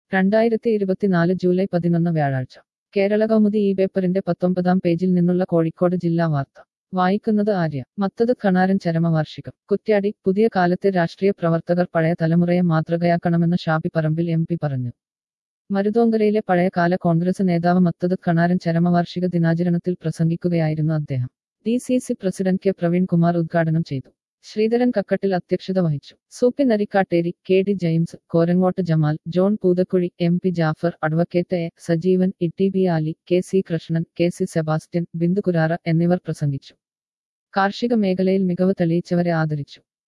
രണ്ടായിരത്തി ഇരുപത്തിനാല് ജൂലൈ പതിനൊന്ന് വ്യാഴാഴ്ച കേരള കൗമുദി ഈ പേപ്പറിന്റെ പത്തൊമ്പതാം പേജിൽ നിന്നുള്ള കോഴിക്കോട് ജില്ലാ വാർത്ത വായിക്കുന്നത് ആര്യ മത്തത് കണാരൻ ചരമവാർഷികം കുറ്റ്യാടി പുതിയ കാലത്തെ രാഷ്ട്രീയ പ്രവർത്തകർ പഴയ തലമുറയെ മാതൃകയാക്കണമെന്ന് ഷാബി പറമ്പിൽ എം പി പറഞ്ഞു മരുതോങ്കരയിലെ പഴയകാല കോൺഗ്രസ് നേതാവ് മത്തത് കണാരൻ ചരമവാർഷിക ദിനാചരണത്തിൽ പ്രസംഗിക്കുകയായിരുന്നു അദ്ദേഹം D C C president K Praveen Kumar ഉദ്ഘാടനം ചെയ്തു ശ്രീധരൻ കക്കട്ടിൽ അധ്യക്ഷത വഹിച്ചു Sooppy Narikkatteri K D James Korangott Jamal John Poothakuzhi M P Jafar advocate A Sajeevan E T B Ali K C Krishnan K C Sebastian Bindukurara എന്നിവർ പ്രസംഗിച്ചു കാർഷിക മേഖലയിൽ മികവ് തെളിയിച്ചവരെ ആദരിച്ചു